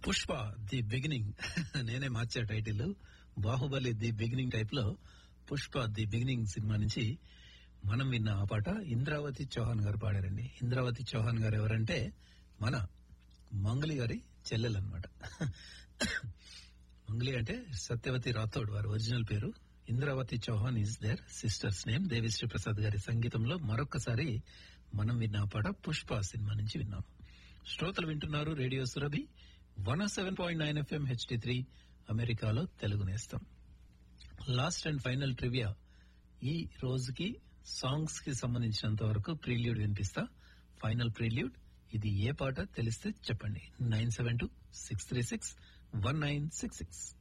Pushpa the beginning నేనే మార్చా title Baahubali the beginning type లో పుష్ప ది బిగినింగ్ సినిమా నుంచి మనం విన్న ఆ పాట ఇంద్రావతి చౌహాన్ గారు పాడారండి ఇంద్రావతి చౌహాన్ గారు ఎవరంటే మన మంగళి గారి చెల్లెలు అనమాట మంగళి అంటే సత్యవతి రాథోడ్ వారి ఒరిజినల్ పేరు Indravathi Chauhan is their sister's name Devisri Prasad గారి సంగీతంలో మరొకసారి మనం విన్న ఆ పాట పుష్ప సినిమా నుంచి విన్నాము శ్రోతలు వింటున్నారు radio Surabhi one seven point nine FM HD three అమెరికాలో తెలుగు నేస్తాం లాస్ట్ అండ్ ఫైనల్ ట్రివియా ఈ రోజుకి సాంగ్స్ కి సంబంధించినంత వరకు ప్రీల్యూడ్ వినిపిస్తా ఫైనల్ ప్రీల్యూడ్ ఇది ఏ పాట తెలిస్తే చెప్పండి nine seven two six three six one nine six six